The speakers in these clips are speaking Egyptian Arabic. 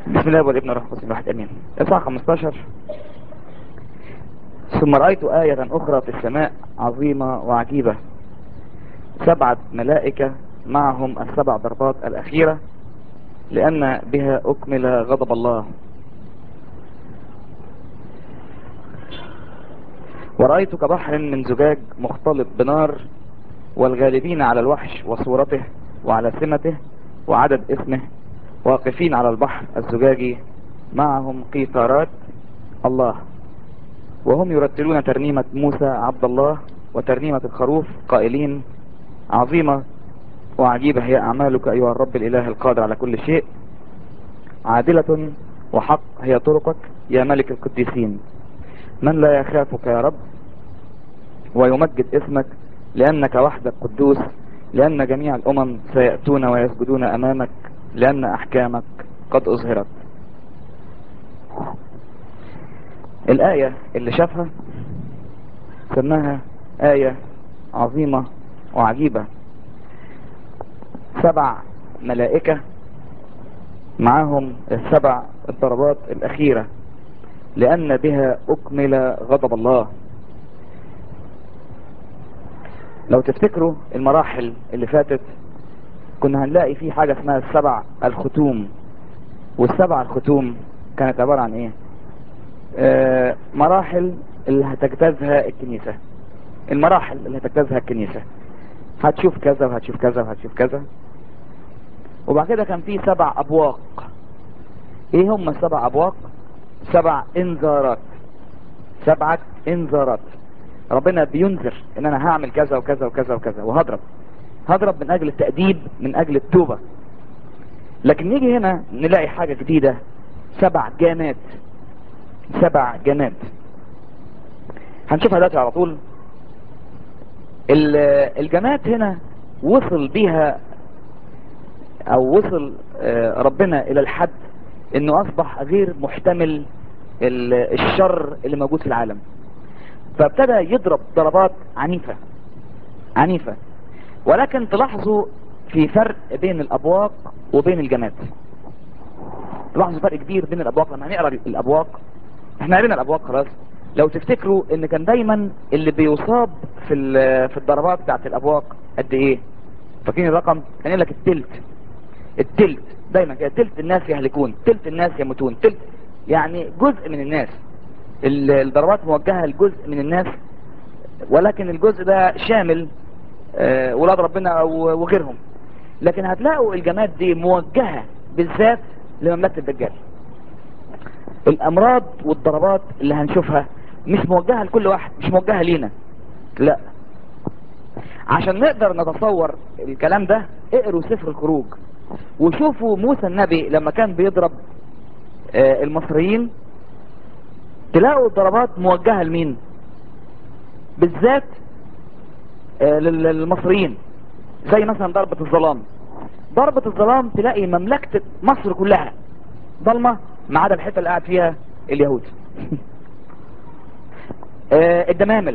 بسم الله والابن والروح القدس الواحد امين اصحاح 15 ثم رأيت آية أخرى في السماء عظيمة وعجيبة سبعة ملائكة معهم السبع ضربات الأخيرة لأن بها أكمل غضب الله ورأيت كبحر من زجاج مختلط بنار والغالبين على الوحش وصورته وعلى سمته وعدد اسمه واقفين على البحر الزجاجي معهم قيثارات الله وهم يرتلون ترنيمة موسى عبد الله وترنيمة الخروف قائلين عظيمة وعجيبة هي أعمالك أيها الرب الإله القادر على كل شيء عادلة وحق هي طرقك يا ملك القديسين من لا يخافك يا رب ويمجد اسمك لأنك وحدك قدوس لأن جميع الأمم سيأتون ويسجدون أمامك لأن أحكامك قد أظهرت الآية اللي شافها سماها آية عظيمة وعجيبة سبع ملائكة معاهم السبع الضربات الأخيرة لأن بها أكمل غضب الله لو تفتكروا المراحل اللي فاتت كنا هنلاقي في حاجة اسمها السبع الختوم والسبع الختوم كانت عبارة عن ايه آه مراحل اللي هتجتازها الكنيسة المراحل اللي هتجتازها الكنيسة هتشوف كذا وهتشوف كذا وهتشوف كذا وبعد كده كان في سبع ابواق ايه هم السبع ابواق سبع انذارات سبعة انذارات ربنا بينذر ان انا هعمل كذا وكذا وكذا وكذا وهضرب هضرب من اجل التأديب من اجل التوبة لكن نيجي هنا نلاقي حاجة جديدة سبع جامات سبع جامات هنشوفها دلوقتي على طول الجامات هنا وصل بيها او وصل ربنا الى الحد انه اصبح غير محتمل الشر اللي موجود في العالم فابتدى يضرب ضربات عنيفة عنيفة ولكن تلاحظوا في فرق بين الابواق وبين الجماد تلاحظوا فرق كبير بين الابواق لما هنقرا الابواق احنا قرينا الابواق خلاص لو تفتكروا ان كان دايما اللي بيصاب في في الضربات بتاعت الابواق قد ايه فاكرين الرقم كان يقول لك التلت التلت دايما كده تلت الناس يهلكون تلت الناس يموتون تلت يعني جزء من الناس الضربات موجهة لجزء من الناس ولكن الجزء ده شامل آه ولاد ربنا وغيرهم لكن هتلاقوا الجماد دي موجهة بالذات لمملكة الدجال الامراض والضربات اللي هنشوفها مش موجهة لكل واحد مش موجهة لينا لا عشان نقدر نتصور الكلام ده اقروا سفر الخروج وشوفوا موسى النبي لما كان بيضرب آه المصريين تلاقوا الضربات موجهة لمين بالذات آه للمصريين زي مثلا ضربة الظلام ضربة الظلام تلاقي مملكة مصر كلها ظلمة ما عدا الحتة اللي قاعد فيها اليهود آه الدمامل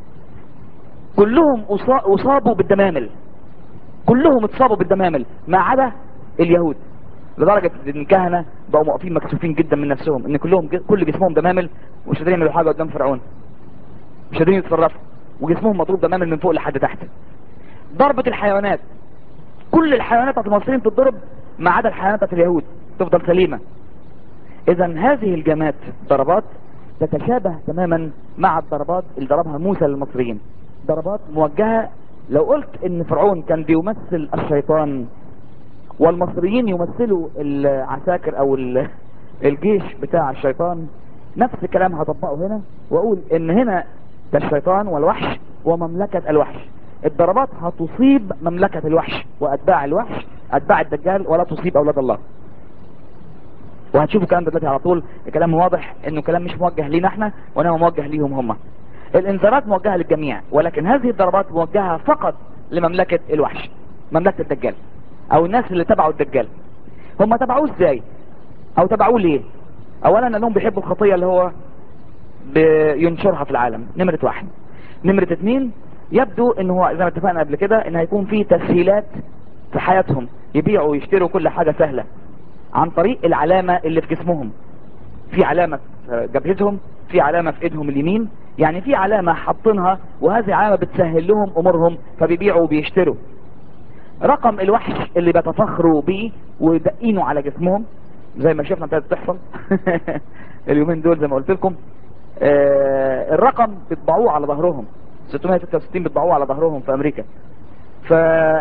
كلهم اصابوا بالدمامل كلهم اتصابوا بالدمامل ما عدا اليهود لدرجة ان الكهنة بقوا موقفين مكسوفين جدا من نفسهم ان كلهم كل جسمهم دمامل ومش قادرين يعملوا حاجة قدام فرعون مش قادرين يتصرفوا وجسمهم مضروب دمامل من فوق لحد تحت ضربة الحيوانات كل الحيوانات بتاعت المصريين تتضرب ما عدا الحيوانات بتاعت اليهود تفضل سليمة اذا هذه الجمات ضربات تتشابه تماما مع الضربات اللي ضربها موسى للمصريين ضربات موجهة لو قلت ان فرعون كان بيمثل الشيطان والمصريين يمثلوا العساكر او الجيش بتاع الشيطان نفس الكلام هطبقه هنا واقول ان هنا ده الشيطان والوحش ومملكة الوحش الضربات هتصيب مملكة الوحش واتباع الوحش اتباع الدجال ولا تصيب اولاد الله وهتشوفوا الكلام ده دلوقتي على طول الكلام واضح انه كلام مش موجه لينا احنا وانما موجه ليهم هم الانذارات موجهة للجميع ولكن هذه الضربات موجهة فقط لمملكة الوحش مملكة الدجال او الناس اللي تبعوا الدجال هم تبعوه ازاي او تبعوه ليه اولا انهم بيحبوا الخطية اللي هو بينشرها في العالم نمرة واحد نمرة اتنين يبدو ان هو زي ما اتفقنا قبل كده ان هيكون في تسهيلات في حياتهم يبيعوا ويشتروا كل حاجة سهلة عن طريق العلامة اللي في جسمهم في علامة في جبهتهم في علامة في ايدهم اليمين يعني في علامة حاطينها وهذه علامة بتسهل لهم امورهم فبيبيعوا وبيشتروا رقم الوحش اللي بيتفخروا بيه ودقينه على جسمهم زي ما شفنا ابتدت تحصل اليومين دول زي ما قلت لكم آه الرقم بيطبعوه على ظهرهم 666 بيطبعوه على ظهرهم في امريكا ف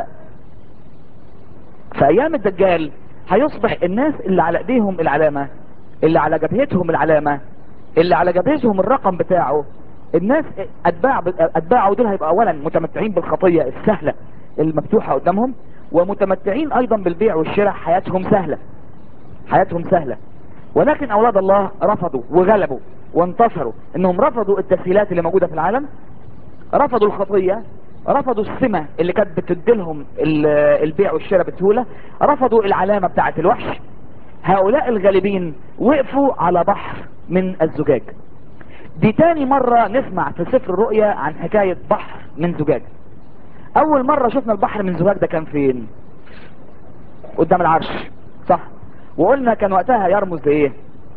في ايام الدجال هيصبح الناس اللي على ايديهم العلامة اللي على جبهتهم العلامة اللي على جبهتهم الرقم بتاعه الناس اتباع اتباعه دول هيبقى اولا متمتعين بالخطية السهلة المفتوحة قدامهم ومتمتعين ايضا بالبيع والشراء حياتهم سهلة حياتهم سهلة ولكن اولاد الله رفضوا وغلبوا وانتصروا انهم رفضوا التسهيلات اللي موجودة في العالم رفضوا الخطية رفضوا السمة اللي كانت بتديلهم البيع والشراء بسهولة رفضوا العلامة بتاعت الوحش هؤلاء الغالبين وقفوا على بحر من الزجاج دي تاني مرة نسمع في سفر الرؤيا عن حكاية بحر من زجاج اول مرة شفنا البحر من زجاج ده كان فين قدام العرش صح وقلنا كان وقتها يرمز لايه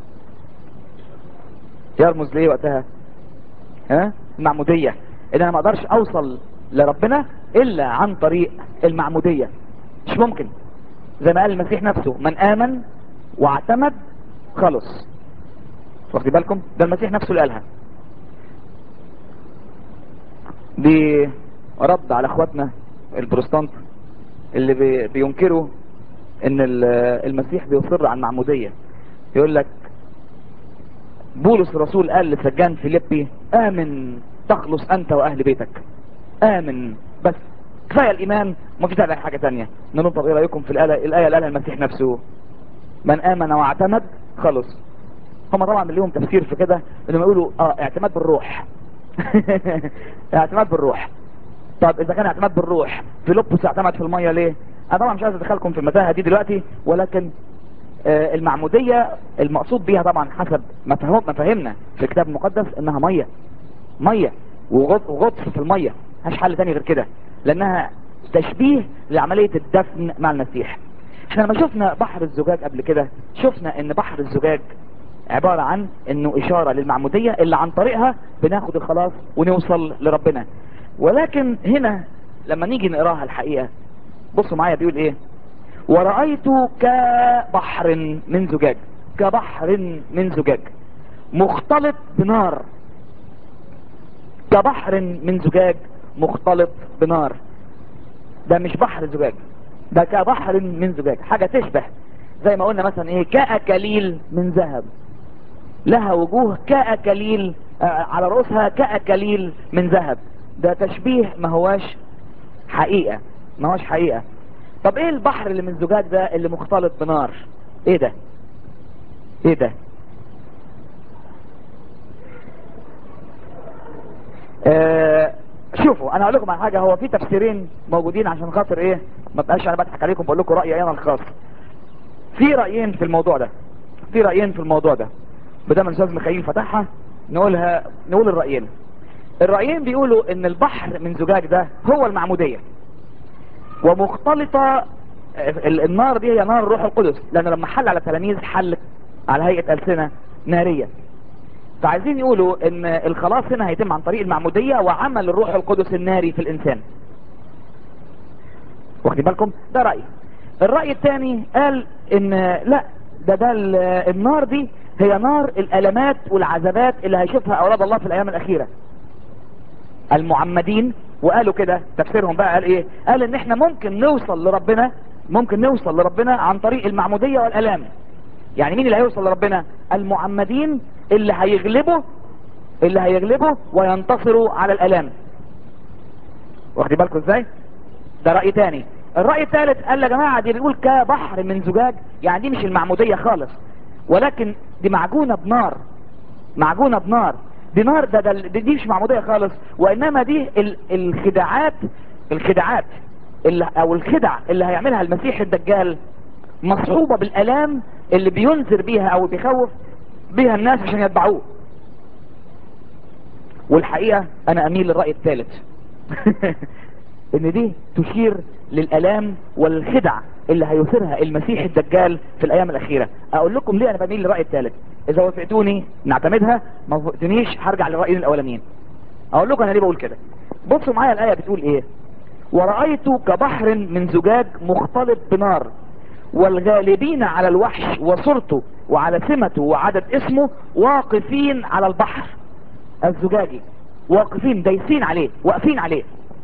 يرمز لايه وقتها ها المعمودية ان انا ما اقدرش اوصل لربنا الا عن طريق المعمودية مش ممكن زي ما قال المسيح نفسه من امن واعتمد خلص واخدي بالكم ده المسيح نفسه اللي قالها برد على اخواتنا البروستانت اللي بي بينكروا ان المسيح بيصر على المعمودية يقول لك بولس الرسول قال لسجان فيليبي امن تخلص انت واهل بيتك امن بس كفاية الايمان ما فيش داعي حاجة تانية نقول طب ايه رايكم في الآية, الآية اللي قالها المسيح نفسه من امن واعتمد خلص هم طبعا اللي لهم تفسير في كده انهم يقولوا اه اعتماد بالروح اعتماد بالروح طب اذا كان اعتماد بالروح فيلبس اعتمد في المية ليه انا طبعا مش عايز ادخلكم في المتاهة دي دلوقتي ولكن آه المعمودية المقصود بيها طبعا حسب مفاهيمنا في الكتاب المقدس انها مية مية وغطس في المية مش حل تاني غير كده لانها تشبيه لعملية الدفن مع المسيح احنا لما شفنا بحر الزجاج قبل كده شفنا ان بحر الزجاج عبارة عن انه اشارة للمعمودية اللي عن طريقها بناخد الخلاص ونوصل لربنا ولكن هنا لما نيجي نقراها الحقيقة بصوا معايا بيقول ايه ورأيت كبحر من زجاج كبحر من زجاج مختلط بنار كبحر من زجاج مختلط بنار ده مش بحر زجاج ده كبحر من زجاج حاجة تشبه زي ما قلنا مثلا ايه كأكليل من ذهب لها وجوه كأكليل آه على رؤوسها كأكليل من ذهب ده تشبيه ما هواش حقيقة ما هواش حقيقة طب ايه البحر اللي من زجاج ده اللي مختلط بنار ايه ده ايه ده آه شوفوا انا اقول لكم على حاجه هو في تفسيرين موجودين عشان خاطر ايه ما بقاش انا بضحك عليكم بقول لكم رايي انا الخاص في رايين في الموضوع ده في رايين في الموضوع ده بدل الاستاذ مخيل فتحها نقولها نقول الرايين الرايين بيقولوا ان البحر من زجاج ده هو المعموديه ومختلطه النار دي هي نار الروح القدس لانه لما حل على التلاميذ حل على هيئه السنه ناريه فعايزين يقولوا ان الخلاص هنا هيتم عن طريق المعمودية وعمل الروح القدس الناري في الانسان واخدين بالكم ده رأي الرأي الثاني قال ان لا ده ده النار دي هي نار الالمات والعذابات اللي هيشوفها اولاد الله في الايام الاخيرة المعمدين وقالوا كده تفسيرهم بقى قال ايه قال ان احنا ممكن نوصل لربنا ممكن نوصل لربنا عن طريق المعمودية والالام يعني مين اللي هيوصل لربنا المعمدين اللي هيغلبوا اللي هيغلبوا وينتصروا على الالام واخدين بالكم ازاي ده رأي تاني الرأي الثالث قال يا جماعة دي بيقول كبحر من زجاج يعني دي مش المعمودية خالص ولكن دي معجونة بنار معجونة بنار دي نار ده, ده دي, دي مش معمودية خالص وانما دي ال الخداعات الخداعات اللي او الخدع اللي هيعملها المسيح الدجال مصحوبة بالالام اللي بينذر بيها او بيخوف بيها الناس عشان يتبعوه والحقيقة انا اميل للرأي الثالث ان دي تشير للالام والخدع اللي هيثيرها المسيح الدجال في الايام الاخيره اقول لكم ليه انا بميل للراي الثالث اذا وافقتوني نعتمدها ما وافقتونيش هرجع للرايين الاولانيين اقول لكم انا ليه بقول كده بصوا معايا الايه بتقول ايه ورأيت كبحر من زجاج مختلط بنار والغالبين على الوحش وصورته وعلى سمته وعدد اسمه واقفين على البحر الزجاجي واقفين دايسين عليه واقفين عليه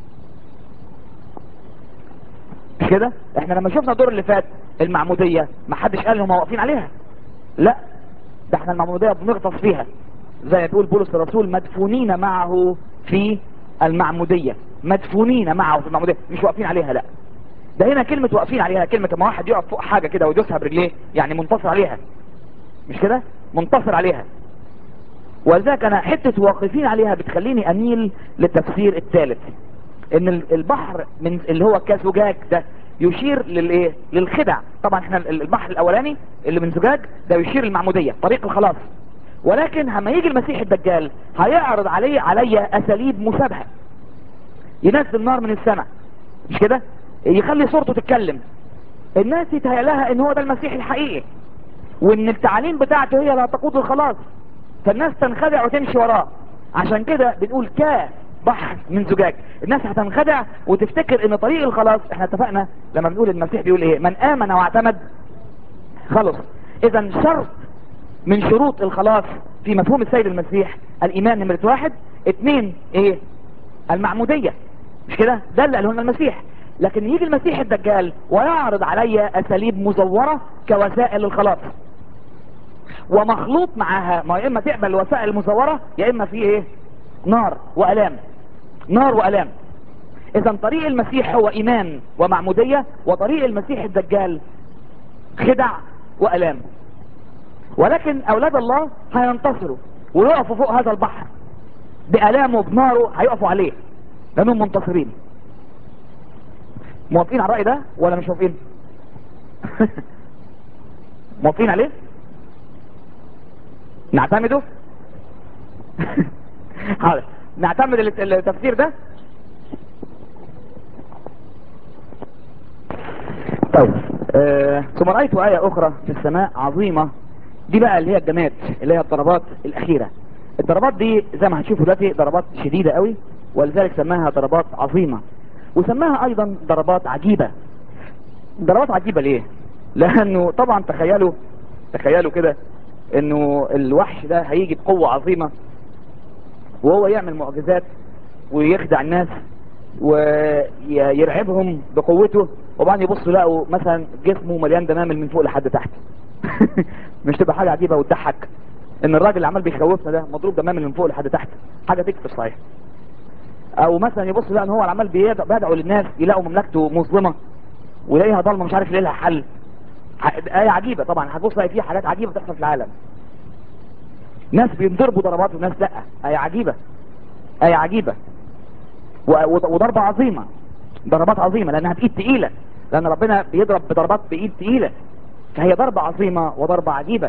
مش كده احنا لما شفنا الدور اللي فات المعمودية ما حدش قال انهم واقفين عليها لا ده احنا المعمودية بنغطس فيها زي ما بيقول بولس الرسول مدفونين معه في المعمودية مدفونين معه في المعمودية مش واقفين عليها لا ده هنا كلمة واقفين عليها كلمة ما واحد يقف فوق حاجة كده ويدوسها برجليه يعني منتصر عليها مش كده منتصر عليها ولذلك انا حتة واقفين عليها بتخليني اميل للتفسير الثالث ان البحر من اللي هو كزجاج ده يشير للايه للخدع طبعا احنا البحر الاولاني اللي من زجاج ده يشير للمعمودية طريق الخلاص ولكن لما يجي المسيح الدجال هيعرض علي علي اساليب مشابهة ينزل نار من السماء مش كده يخلي صورته تتكلم الناس يتهيأ لها ان هو ده المسيح الحقيقي وان التعاليم بتاعته هي لا تقود الخلاص فالناس تنخدع وتمشي وراه عشان كده بنقول كا بحر من زجاج الناس هتنخدع وتفتكر ان طريق الخلاص احنا اتفقنا لما بنقول المسيح بيقول ايه من امن واعتمد خلص اذا شرط من شروط الخلاص في مفهوم السيد المسيح الايمان نمرة واحد اتنين ايه المعمودية مش كده ده اللي قاله لنا المسيح لكن يجي المسيح الدجال ويعرض علي اساليب مزورة كوسائل الخلاص ومخلوط معاها ما يا اما تقبل الوسائل المزورة يا اما في ايه نار والام نار والام اذا طريق المسيح هو ايمان ومعمودية وطريق المسيح الدجال خدع والام ولكن اولاد الله هينتصروا ويقفوا فوق هذا البحر بألامه وبناره هيقفوا عليه لانهم منتصرين موافقين على الرأي ده ولا مش موافقين موافقين عليه نعتمده حاضر نعتمد التفسير ده طيب آه، ثم رأيت آية أخرى في السماء عظيمة دي بقى اللي هي الجماد اللي هي الضربات الأخيرة الضربات دي زي ما هتشوفوا دلوقتي ضربات شديدة قوي ولذلك سماها ضربات عظيمة وسماها أيضا ضربات عجيبة ضربات عجيبة ليه؟ لأنه طبعا تخيلوا تخيلوا كده انه الوحش ده هيجي بقوة عظيمة وهو يعمل معجزات ويخدع الناس ويرعبهم بقوته وبعدين يبصوا يلاقوا مثلا جسمه مليان دمامل من فوق لحد تحت مش تبقى حاجة عجيبة وتضحك ان الراجل اللي عمال بيخوفنا ده مضروب دمامل من فوق لحد تحت حاجة تكفر صحيح او مثلا يبص يلاقي ان هو عمال بيدعو للناس يلاقوا مملكته مظلمة ويلاقيها ضلمة مش عارف لها حل آية عجيبة طبعا هتبص تلاقي فيها حاجات عجيبة بتحصل في العالم ناس بينضربوا ضربات وناس لا آية عجيبة آية عجيبة وضربة عظيمة ضربات عظيمة لأنها بإيد تقيلة لأن ربنا بيضرب بضربات بإيد تقيلة فهي ضربة عظيمة وضربة عجيبة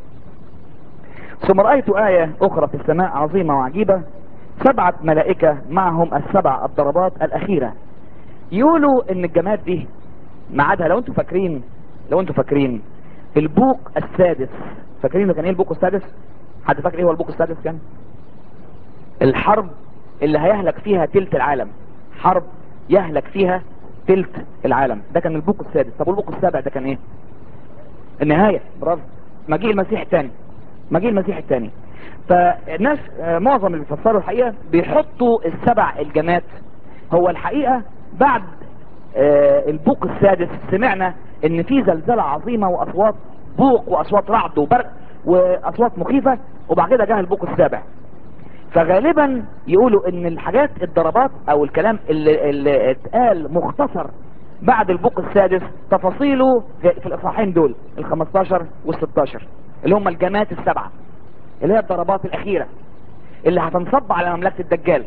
ثم رأيت آية أخرى في السماء عظيمة وعجيبة سبعة ملائكة معهم السبع الضربات الأخيرة يقولوا إن الجماد دي معادها لو انتوا فاكرين لو انتوا فاكرين البوق السادس فاكرين كان ايه البوق السادس حد فاكر ايه هو البوق السادس كان الحرب اللي هيهلك فيها تلت العالم حرب يهلك فيها تلت العالم ده كان البوق السادس طب والبوق السابع ده كان ايه النهاية برافو مجيء المسيح الثاني مجيء المسيح الثاني فالناس معظم اللي بيفسروا الحقيقة بيحطوا السبع الجماد هو الحقيقة بعد البوق السادس سمعنا ان في زلزلة عظيمة واصوات بوق واصوات رعد وبرق واصوات مخيفة وبعد كده جاء البوق السابع فغالبا يقولوا ان الحاجات الضربات او الكلام اللي, اللي اتقال مختصر بعد البوق السادس تفاصيله في, في الاصحاحين دول ال 15 وال 16 اللي هم الجمات السبعة اللي هي الضربات الاخيرة اللي هتنصب على مملكة الدجال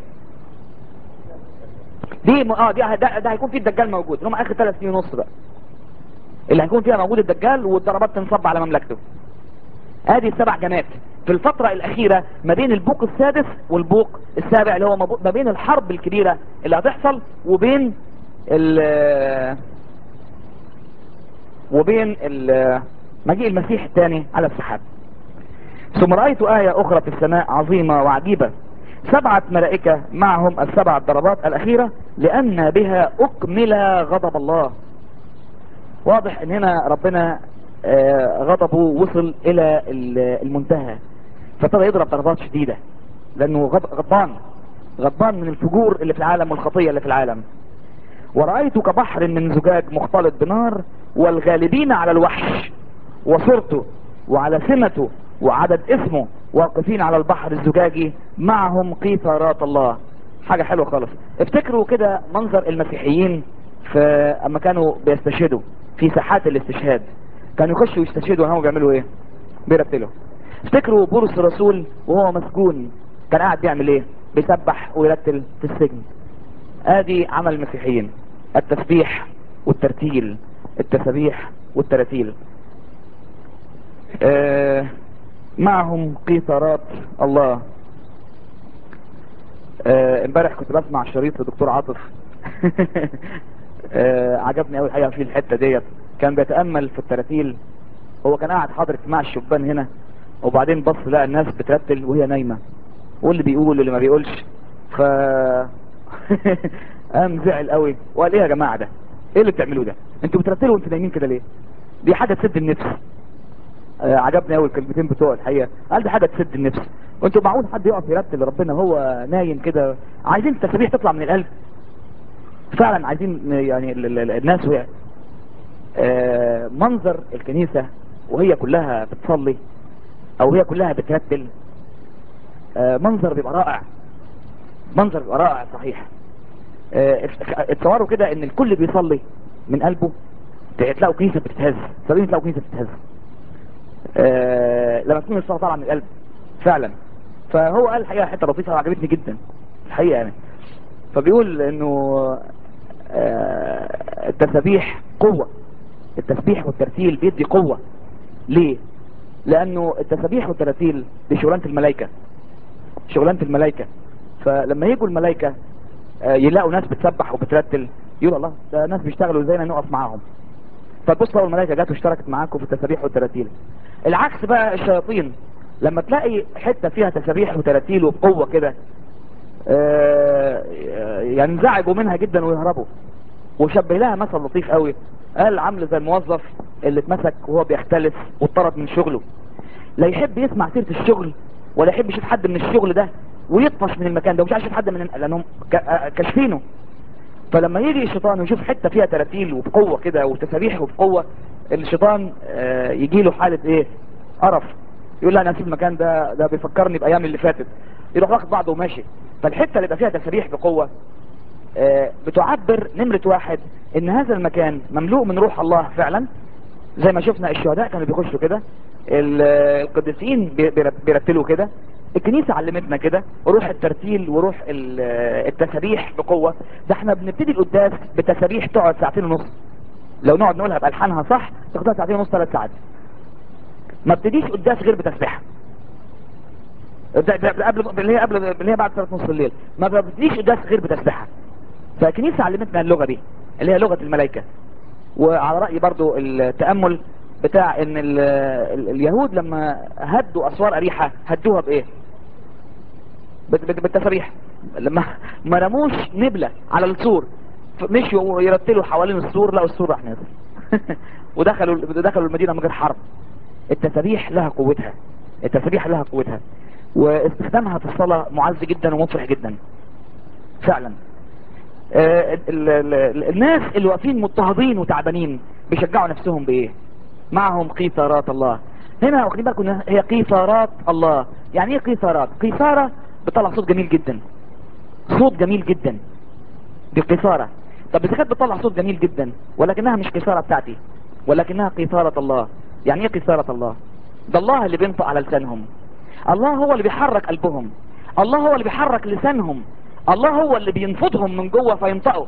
دي م... اه دي ده, ده هيكون فيه الدجال موجود اللي هم اخر ثلاث سنين ونص بقى اللي هيكون فيها موجود الدجال والضربات تنصب على مملكته ادي السبع جمات في الفترة الاخيرة ما بين البوق السادس والبوق السابع اللي هو ما بين الحرب الكبيرة اللي هتحصل وبين ال وبين ال مجيء المسيح الثاني على السحاب ثم رأيت آية أخرى في السماء عظيمة وعجيبة سبعة ملائكة معهم السبع الضربات الأخيرة لأن بها أكمل غضب الله واضح ان هنا ربنا آه، غضبه وصل الى ال- المنتهى فابتدى يضرب ضربات شديدة لانه غض- غضبان غضبان من الفجور اللي في العالم والخطية اللي في العالم ورأيت كبحر من زجاج مختلط بنار والغالبين على الوحش وصورته وعلى سمته وعدد اسمه واقفين على البحر الزجاجي معهم قيثارات الله حاجة حلوة خالص افتكروا كده منظر المسيحيين في اما كانوا بيستشهدوا في ساحات الاستشهاد كانوا يخشوا يستشهدوا هم بيعملوا ايه بيرتلوا افتكروا بولس الرسول وهو مسجون كان قاعد بيعمل ايه بيسبح ويرتل في السجن ادي عمل المسيحيين التسبيح والترتيل التسبيح والترتيل آه معهم قيثارات الله آه، امبارح كنت بسمع شريط لدكتور عاطف آه، عجبني قوي الحقيقه في الحته ديت كان بيتامل في التراتيل هو كان قاعد حاضر اجتماع الشبان هنا وبعدين بص لقى الناس بترتل وهي نايمه واللي بيقول واللي ما بيقولش ف قام زعل قوي وقال ايه يا جماعه ده ايه اللي بتعملوه ده انتوا بترتلوا وانتوا نايمين كده ليه دي حاجه تسد النفس آه، عجبني قوي الكلمتين بتوع الحقيقه قال دي حاجه تسد النفس وانتوا معقول حد يقف يرتل ربنا وهو نايم كده عايزين التسابيح تطلع من القلب فعلا عايزين يعني ال- ال- ال- الناس وهي آه، منظر الكنيسة وهي كلها بتصلي او هي كلها بترتل آه، منظر بيبقى رائع منظر بيبقى رائع صحيح آه، اتصوروا كده ان الكل بيصلي من قلبه تلاقوا كنيسة بتتهز صدقوني تلاقوا كنيسة بتتهز آه، لما تكون الصلاة طالعة من القلب فعلا فهو قال الحقيقة حتة لطيفة وعجبتني جدا الحقيقة يعني فبيقول انه آه، التسابيح قوة التسبيح والترتيل بيدي قوة ليه لانه التسابيح والترتيل دي شغلانة الملائكة شغلانة الملائكة فلما يجوا الملائكة آه، يلاقوا ناس بتسبح وبترتل يقول الله ده ناس بيشتغلوا زينا نقف معاهم فتبص لو الملائكة جت واشتركت معاكم في التسابيح والتراتيل العكس بقى الشياطين لما تلاقي حتة فيها تسابيح وتراتيل وبقوة كده آه، ينزعجوا منها جدا ويهربوا وشبه لها مثل لطيف قوي قال عامل زي الموظف اللي اتمسك وهو بيختلس واتطرد من شغله لا يحب يسمع سيرة الشغل ولا يحب يشوف حد من الشغل ده ويطفش من المكان ده ومش عايز يشوف حد من لانهم ك- آه، كاشفينه فلما يجي الشيطان ويشوف حته فيها تراتيل وبقوه كده وتسابيح وبقوه الشيطان آه، يجي له حاله ايه قرف يقول لا انا اسيب المكان ده ده بيفكرني بايام اللي فاتت يروح واخد بعضه وماشي فالحته اللي يبقى فيها تسابيح بقوه آه، بتعبر نمره واحد ان هذا المكان مملوء من روح الله فعلا زي ما شفنا الشهداء كانوا بيخشوا كده ال- القديسين بي- بيرت- بيرتلوا كده الكنيسة علمتنا كده روح الترتيل وروح ال- التسابيح بقوة ده احنا بنبتدي القداس بتسابيح تقعد ساعتين ونص لو نقعد نقولها بألحانها صح تاخدها ساعتين ونص ثلاث ساعات ما بتديش قداس غير بتسبيحة ده- ده قبل اللي هي قبل اللي هي بعد ثلاث نص الليل ما بتديش قداس غير بتسبيحة فالكنيسة علمتنا اللغة دي اللي هي لغة الملائكة وعلى رأي برضو التأمل بتاع ان ال ال اليهود لما هدوا اسوار اريحة هدوها بايه بت- بت- بالتسابيح لما ما رموش نبلة على السور ف- مشوا يرتلوا حوالين السور لقوا السور راح نازل ودخلوا دخلوا المدينة من غير حرب التسابيح لها قوتها التسابيح لها قوتها واستخدامها في الصلاة معز جدا ومفرح جدا فعلا آه، ال- ال- ال- الناس اللي واقفين مضطهدين وتعبانين بيشجعوا نفسهم بايه معهم قيثارات الله هنا واخدين بالكم إن هي قيثارات الله يعني ايه قيثارات قيثارة بتطلع صوت جميل جدا صوت جميل جدا دي قيثارة طب اذا كانت بتطلع صوت جميل جدا ولكنها مش قيثارة بتاعتي ولكنها قيثارة الله يعني ايه قيثارة الله ده الله اللي بينطق على لسانهم الله هو اللي بيحرك قلبهم الله هو اللي بيحرك لسانهم الله هو اللي بينفضهم من جوه فينطقوا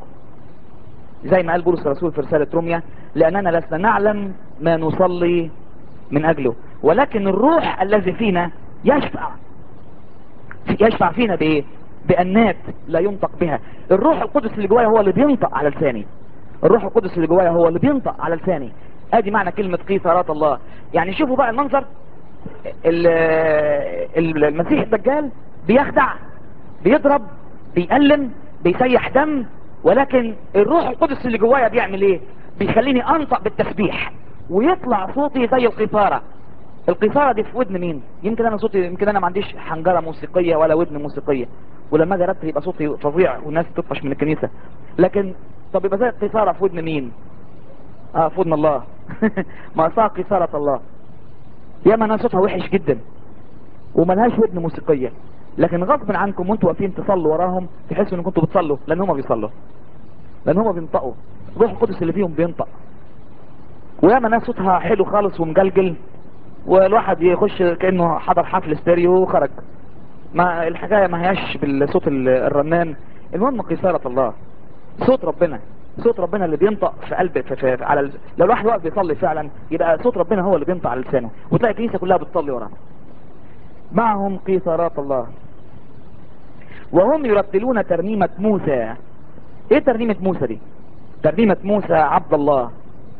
زي ما قال بولس الرسول في رسالة روميا لأننا لسنا نعلم ما نصلي من أجله ولكن الروح الذي فينا يشفع يشفع فينا بإيه بأنات لا ينطق بها الروح القدس اللي جوايا هو اللي بينطق على لساني الروح القدس اللي جوايا هو اللي بينطق على لساني ادي معنى كلمة قيثارات الله يعني شوفوا بقى المنظر ال- ال- المسيح الدجال بيخدع بيضرب بيألم بيسيح دم ولكن الروح القدس اللي جوايا بيعمل ايه بيخليني انطق بالتسبيح ويطلع صوتي زي القيثارة القيثارة دي في ودن مين يمكن انا صوتي يمكن انا ما عنديش حنجرة موسيقية ولا ودن موسيقية ولما اجي ارتب يبقى صوتي فظيع والناس تطفش من الكنيسة لكن طب يبقى زي القيثارة في ودن مين اه في ودن الله ما صار قيثارة الله ياما ناس صوتها وحش جدا وملهاش ودن موسيقية لكن غصب عنكم وانتوا واقفين تصلوا وراهم تحسوا ان كنتوا بتصلوا لان هم بيصلوا لان هم بينطقوا روح القدس اللي فيهم بينطق وياما ناس صوتها حلو خالص ومجلجل والواحد يخش كانه حضر حفل ستيريو وخرج ما الحكايه ما هياش بالصوت ال- الرنان المهم قيثارة الله صوت ربنا صوت ربنا اللي بينطق في قلب في في على ال... لو الواحد واقف بيصلي فعلا يبقى صوت ربنا هو اللي بينطق على لسانه وتلاقي الكنيسه كلها بتصلي وراه معهم قيثارات الله وهم يرتلون ترنيمة موسى ايه ترنيمة موسى دي ترنيمة موسى عبد الله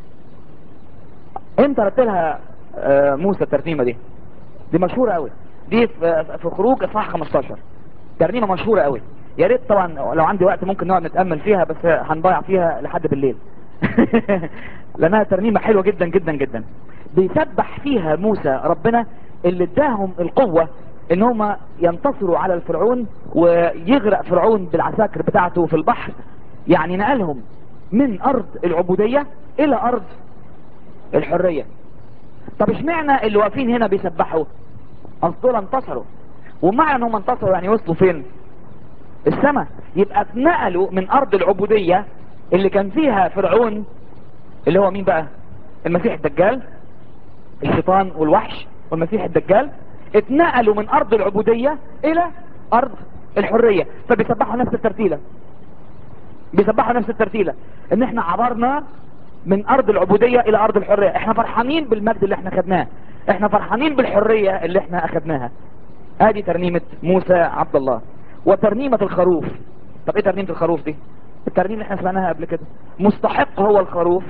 امتى رتلها آه، موسى الترنيمة دي دي مشهورة قوي دي في في خروج اصحاح 15 ترنيمة مشهورة قوي يا ريت طبعا لو عندي وقت ممكن نقعد نتأمل فيها بس هنضيع فيها لحد بالليل لانها ترنيمة حلوة جدا جدا جدا بيسبح فيها موسى ربنا اللي اداهم القوة ان هم ينتصروا على الفرعون ويغرق فرعون بالعساكر بتاعته في البحر يعني نقلهم من ارض العبودية الى ارض الحرية طب اشمعنى اللي واقفين هنا بيسبحوا اصل دول انتصروا ومعنى انهم انتصروا يعني وصلوا فين السماء يبقى اتنقلوا من ارض العبودية اللي كان فيها فرعون اللي هو مين بقى المسيح الدجال الشيطان والوحش والمسيح الدجال اتنقلوا من ارض العبودية الى ارض الحرية فبيسبحوا نفس الترتيلة بيسبحوا نفس الترتيلة ان احنا عبرنا من ارض العبودية الى ارض الحرية احنا فرحانين بالمجد اللي احنا خدناه احنا فرحانين بالحرية اللي احنا اخدناها ادي ترنيمة موسى عبد الله وترنيمة الخروف طب ايه ترنيمة الخروف دي الترنيمة اللي احنا سمعناها قبل كده مستحق هو الخروف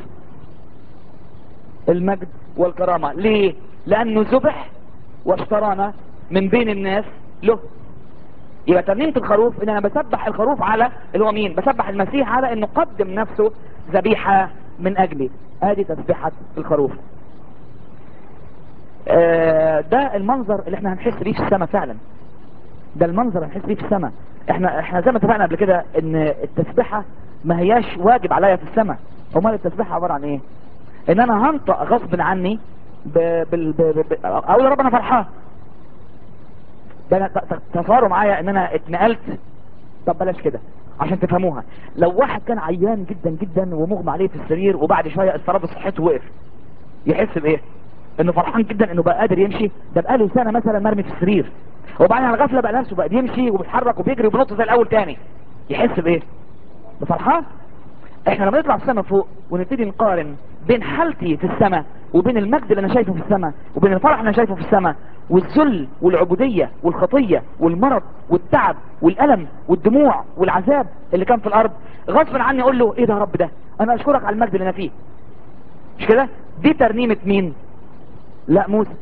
المجد والكرامة ليه لانه ذبح واشترانا من بين الناس له يبقى ترنيمة الخروف ان انا بسبح الخروف على اللي هو مين بسبح المسيح على انه قدم نفسه ذبيحة من اجلي ادي تسبيحة الخروف آه ده المنظر اللي احنا هنحس بيه في السماء فعلا ده المنظر هنحس بيه في السماء احنا احنا زي ما اتفقنا قبل كده ان التسبيحة ما هياش واجب عليا في السماء امال التسبيحة عبارة عن ايه ان انا هنطق غصب عني ب... بال... ب... ب... ب... اقول يا رب انا فرحان ده انا ت- ت- تصوروا معايا ان انا اتنقلت طب بلاش كده عشان تفهموها لو واحد كان عيان جدا جدا ومغمى عليه في السرير وبعد شوية استراب صحته وقف يحس بايه انه فرحان جدا انه بقى قادر يمشي ده بقاله سنة مثلا مرمي في السرير وبعدين على غفلة بقى نفسه بقى بيمشي وبيتحرك وبيجري وبينط زي الاول تاني يحس بايه بفرحان احنا لما نطلع السماء فوق ونبتدي نقارن بين حالتي في السماء وبين المجد اللي انا شايفه في السماء وبين الفرح اللي انا شايفه في السماء والذل والعبودية والخطية والمرض والتعب والألم والدموع والعذاب اللي كان في الأرض غصب عني أقول له إيه ده يا رب ده أنا أشكرك على المجد اللي أنا فيه مش كده دي ترنيمة مين لا موسى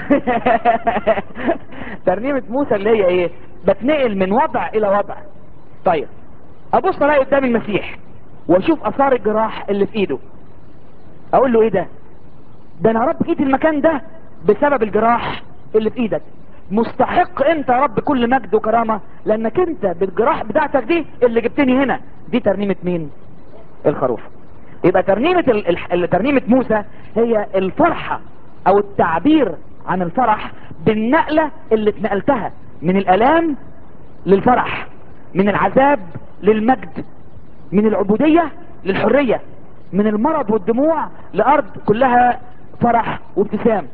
ترنيمة موسى اللي هي إيه بتنقل من وضع إلى وضع طيب أبص ألاقي قدام المسيح وأشوف أثار الجراح اللي في إيده أقول له إيه ده ده أنا يا رب جيت المكان ده بسبب الجراح اللي في ايدك مستحق انت يا رب كل مجد وكرامة لانك انت بالجراح بتاعتك دي اللي جبتني هنا دي ترنيمة مين الخروف يبقى ترنيمة ال... ال... ترنيمة موسى هي الفرحة او التعبير عن الفرح بالنقلة اللي اتنقلتها من الالام للفرح من العذاب للمجد من العبودية للحرية من المرض والدموع لارض كلها فرح وابتسام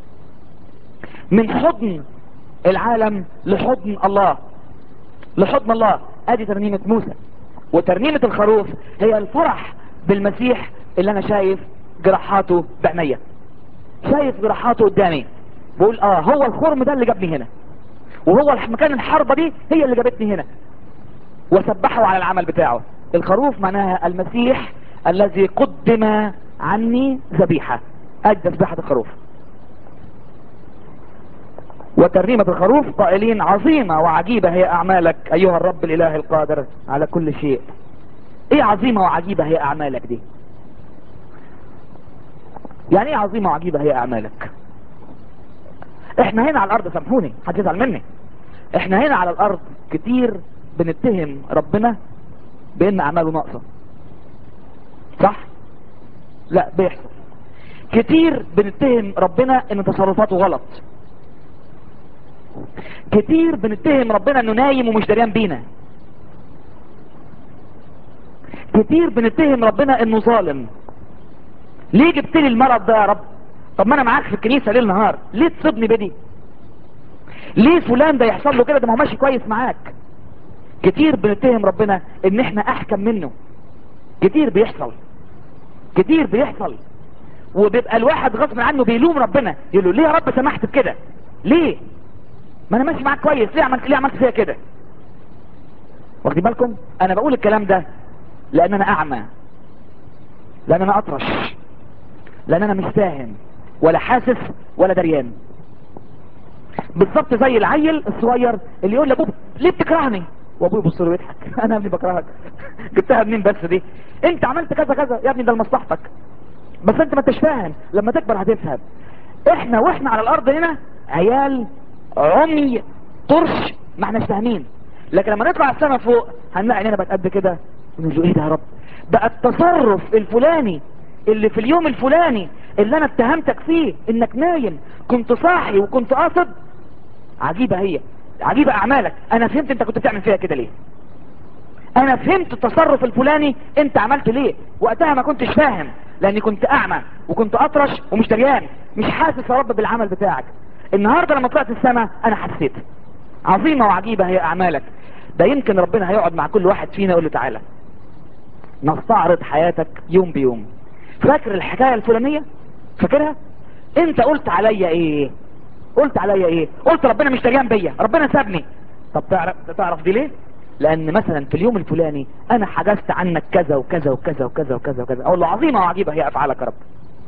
من حضن العالم لحضن الله لحضن الله ادي ترنيمة موسى وترنيمة الخروف هي الفرح بالمسيح اللي انا شايف جراحاته بعينيا شايف جراحاته قدامي بقول اه هو الخرم ده اللي جابني هنا وهو مكان الحربة دي هي اللي جابتني هنا وسبحه على العمل بتاعه الخروف معناها المسيح الذي قدم عني ذبيحة ادي ذبيحة الخروف وترنيمة الخروف قائلين عظيمة وعجيبة هي اعمالك ايها الرب الاله القادر على كل شيء ايه عظيمة وعجيبة هي اعمالك دي يعني ايه عظيمة وعجيبة هي اعمالك احنا هنا على الارض سامحوني حد يزعل مني احنا هنا على الارض كتير بنتهم ربنا بان اعماله ناقصة صح لا بيحصل كتير بنتهم ربنا ان تصرفاته غلط كتير بنتهم ربنا انه نايم ومش دريان بينا كتير بنتهم ربنا انه ظالم ليه جبت لي المرض ده يا رب طب ما انا معاك في الكنيسة ليل نهار ليه تصيبني بدي ليه فلان ده يحصل له كده ده ما هو ماشي كويس معاك كتير بنتهم ربنا ان احنا احكم منه كتير بيحصل كتير بيحصل وبيبقى الواحد غصب عنه بيلوم ربنا يقول له ليه يا رب سمحت بكده ليه ما انا ماشي معاك كويس ليه عملت ليه عملت فيها كده واخدين بالكم انا بقول الكلام ده لان انا اعمى لان انا اطرش لان انا مش فاهم ولا حاسس ولا دريان بالظبط زي العيل الصغير اللي يقول لابوه ليه بتكرهني وابوه يبص له ويضحك انا يا ابني بكرهك جبتها منين بس دي انت عملت كذا كذا يا ابني ده لمصلحتك بس انت ما انتش فاهم لما تكبر هتفهم احنا واحنا على الارض هنا عيال عمي طرش ما احناش فاهمين لكن لما نطلع السما فوق هنلاقي عينينا بقت قد كده نقول ايه ده يا رب بقى التصرف الفلاني اللي في اليوم الفلاني اللي انا اتهمتك فيه انك نايم كنت صاحي وكنت قاصد عجيبة هي عجيبة اعمالك انا فهمت انت كنت بتعمل فيها كده ليه انا فهمت التصرف الفلاني انت عملت ليه وقتها ما كنتش فاهم لاني كنت اعمى وكنت اطرش ومش دريان مش حاسس يا رب بالعمل بتاعك النهاردة لما طلعت السماء انا حسيت عظيمة وعجيبة هي اعمالك ده يمكن ربنا هيقعد مع كل واحد فينا يقول له تعالى نستعرض حياتك يوم بيوم فاكر الحكاية الفلانية فاكرها انت قلت عليا ايه قلت عليا ايه قلت ربنا مش دريان بيا ربنا سابني طب تعرف تعرف دي ليه لان مثلا في اليوم الفلاني انا حجزت عنك كذا وكذا وكذا وكذا وكذا وكذا اقول له عظيمة وعجيبة هي افعالك يا رب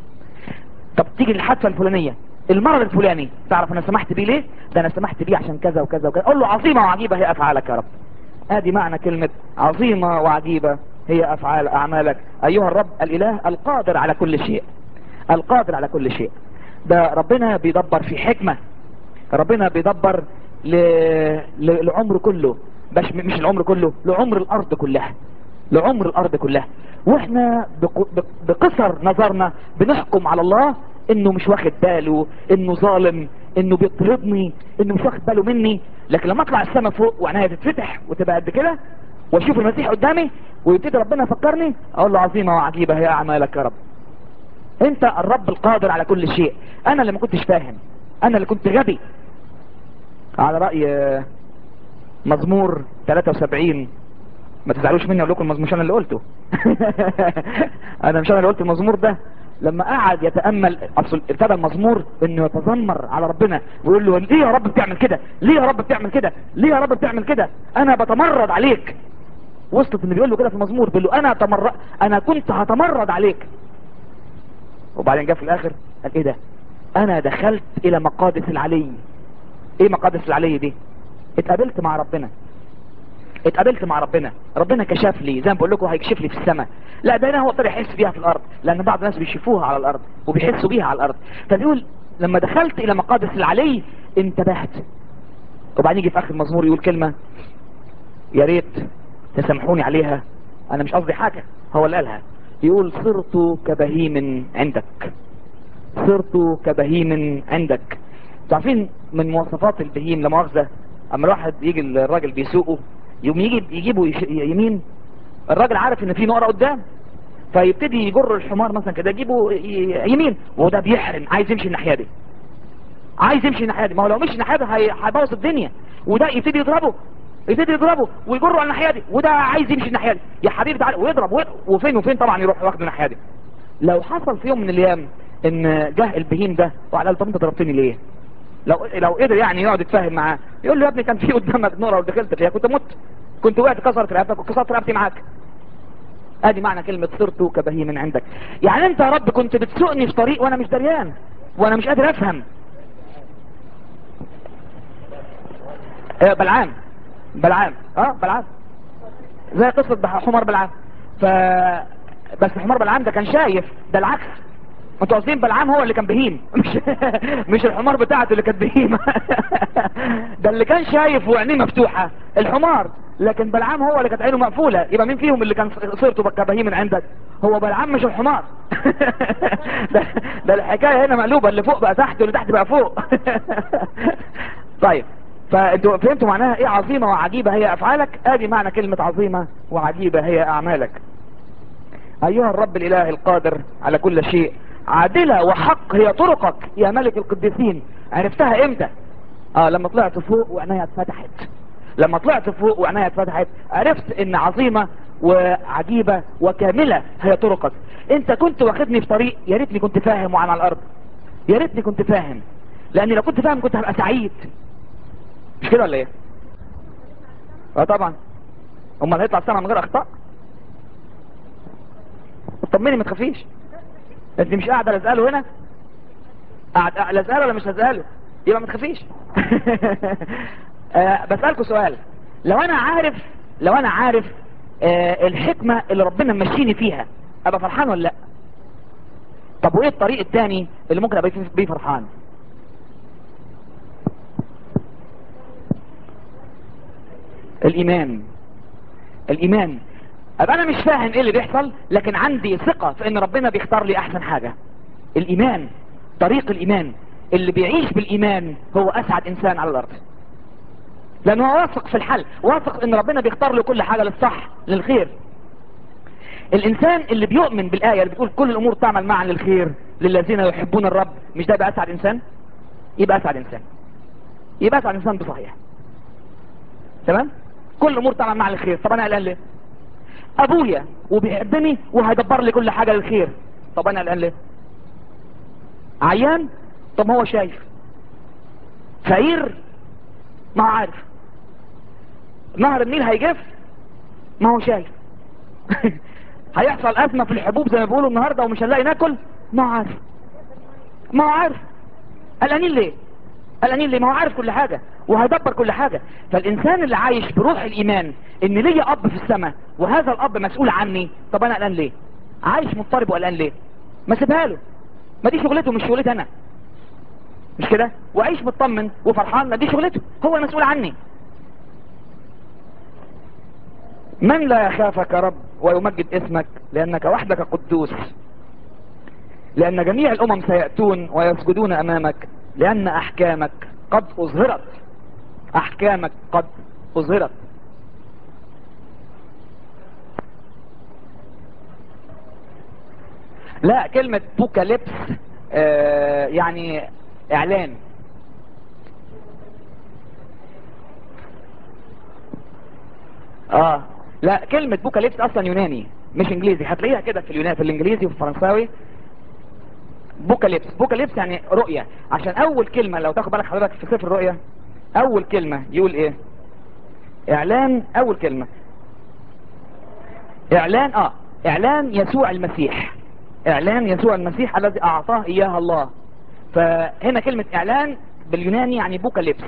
طب تيجي الحادثة الفلانية المرض الفلاني تعرف انا سمحت بيه ليه ده انا سمحت بيه عشان كذا وكذا وكذا اقول له عظيمة وعجيبة هي افعالك يا رب ادي معنى كلمة عظيمة وعجيبة هي افعال اعمالك ايها الرب الاله القادر على كل شيء القادر على كل شيء ده ربنا بيدبر في حكمة ربنا بيدبر ل... ل... لعمر كله مش مش العمر كله لعمر الارض كلها لعمر الارض كلها واحنا بق... بق... بقصر نظرنا بنحكم على الله انه مش واخد باله انه ظالم انه بيطردني انه مش واخد باله مني لكن لما اطلع السما فوق وعينيا تتفتح وتبقى قد كده واشوف المسيح قدامي ويبتدي ربنا يفكرني اقول له عظيمة وعجيبة هي اعمالك يا رب انت الرب القادر على كل شيء انا اللي ما كنتش فاهم انا اللي كنت غبي على رأي مزمور 73 ما تزعلوش مني اقول لكم المزمور مش انا اللي قلته انا مش انا اللي قلت المزمور ده لما قعد يتأمل اصل ابتدى المزمور انه يتذمر على ربنا ويقول له ليه يا رب بتعمل كده ليه يا رب بتعمل كده ليه يا رب بتعمل كده انا بتمرد عليك وصلت ان بيقول له كده في المزمور بيقول له انا تمر... انا كنت هتمرد عليك وبعدين جاء في الاخر قال ايه ده انا دخلت الى مقادس العلي ايه مقادس العلي دي اتقابلت مع ربنا اتقابلت مع ربنا ربنا كشف لي زي ما بقول لكم هيكشف لي في السماء لا ده انا هو اقدر يحس بيها في الارض لان بعض الناس بيشوفوها على الارض وبيحسوا بيها على الارض فبيقول لما دخلت الى مقادس العلي انتبهت وبعدين يجي في اخر المزمور يقول كلمة يا ريت تسامحوني عليها انا مش قصدي حاجة هو اللي قالها يقول صرت كبهيم عندك صرت كبهيم عندك تعرفين من مواصفات البهيم لمؤاخذة اما الواحد يجي الراجل بيسوقه يوم يجي يجيبه يش- يمين الراجل عارف ان في نقرة قدام فيبتدي يجر الحمار مثلا كده يجيبه ي- يمين وده بيحرم عايز يمشي الناحية دي عايز يمشي الناحية دي ما هو لو مشي الناحية دي هي- هيبوظ الدنيا وده يبتدي يضربه يبتدي يضربه ويجره على الناحية دي وده عايز يمشي الناحية دي يا حبيبي تعالى ويضرب ويضرب وفين وفين طبعا يروح واخده الناحية دي لو حصل في يوم من الايام ان جه البهيم ده وقال له طب انت ضربتني ليه لو لو قدر يعني يقعد يتفاهم معاه يقول له يا ابني كان في قدامك نقره ودخلت فيها كنت مت كنت وقعت كسرت رقبتك وكسرت رقبتي معاك ادي معنى كلمة صرت كبهيم عندك يعني انت يا رب كنت بتسوقني في طريق وانا مش دريان وانا مش قادر افهم آه، بلعام بلعام اه بلعام زي قصة بح- حمار بلعام ف بس حمار بلعام ده كان شايف ده العكس انتوا قاصدين بلعام هو اللي كان بهيم مش مش الحمار بتاعته اللي كانت بهيمة ده اللي كان شايف وعينيه مفتوحة الحمار لكن بلعام هو اللي كانت عينه مقفولة يبقى مين فيهم اللي كان صورته كبهيم عندك هو بلعام مش الحمار ده, ده الحكاية هنا مقلوبة اللي فوق بقى تحت واللي تحت بقى فوق طيب فانتوا فهمتوا معناها ايه عظيمة وعجيبة هي افعالك ادي معنى كلمة عظيمة وعجيبة هي اعمالك ايها الرب الاله القادر على كل شيء عادلة وحق هي طرقك يا ملك القديسين عرفتها امتى اه لما طلعت فوق وعناية اتفتحت لما طلعت فوق وعناية اتفتحت عرفت ان عظيمة وعجيبة وكاملة هي طرقك انت كنت واخدني في طريق يا ريتني كنت فاهم وانا على الارض يا ريتني كنت فاهم لاني لو كنت فاهم كنت هبقى سعيد مش كده ولا ايه اه طبعا امال هيطلع السما من غير اخطاء طمني ما تخافيش انت مش قاعده لازقاله هنا قاعد لازقاله ولا مش لازقاله يبقى ما تخافيش آه بسالكوا سؤال لو انا عارف لو انا عارف آه الحكمه اللي ربنا ممشيني فيها ابقى فرحان ولا لا طب وايه الطريق الثاني اللي ممكن ابقى بيه فرحان الايمان الايمان ابقى انا مش فاهم ايه اللي بيحصل لكن عندي ثقة في ان ربنا بيختار لي احسن حاجة الايمان طريق الايمان اللي بيعيش بالايمان هو اسعد انسان على الارض لانه هو واثق في الحل واثق ان ربنا بيختار له كل حاجة للصح للخير الانسان اللي بيؤمن بالاية اللي بتقول كل الامور تعمل معا للخير للذين يحبون الرب مش ده يبقى اسعد انسان يبقى اسعد انسان يبقى اسعد انسان بصحيح تمام كل الامور تعمل معا للخير طب انا قلقان ليه ابويا وبيحبني وهيدبر لي كل حاجة للخير طب انا قلقان ليه عيان طب ما هو شايف فقير ما هو عارف نهر النيل هيجف ما هو شايف هيحصل ازمة في الحبوب زي ما بيقولوا النهاردة ومش هنلاقي ناكل ما هو عارف ما هو عارف قلقانين ليه قلقانين ليه ما هو عارف كل حاجة وهيدبر كل حاجة فالإنسان اللي عايش بروح الإيمان إن ليا أب في السماء وهذا الأب مسؤول عني طب أنا قلقان ليه عايش مضطرب وقلقان ليه ما سيبها له ما دي شغلته مش شغلتي أنا مش كده وعيش مطمن وفرحان ما دي شغلته هو المسؤول عني من لا يخافك يا رب ويمجد اسمك لأنك وحدك قدوس لأن جميع الأمم سيأتون ويسجدون أمامك لأن أحكامك قد أظهرت أحكامك قد أظهرت لا كلمة بوكاليبس آه يعني إعلان اه لا كلمة بوكاليبس اصلا يوناني مش انجليزي هتلاقيها كده في اليوناني في الانجليزي وفي الفرنساوي بوكاليبس بوكاليبس يعني رؤية عشان اول كلمة لو تاخد بالك حضرتك في سفر الرؤية اول كلمة يقول ايه اعلان اول كلمة اعلان اه اعلان يسوع المسيح اعلان يسوع المسيح الذي اعطاه اياها الله فهنا كلمة اعلان باليوناني يعني بوكاليبس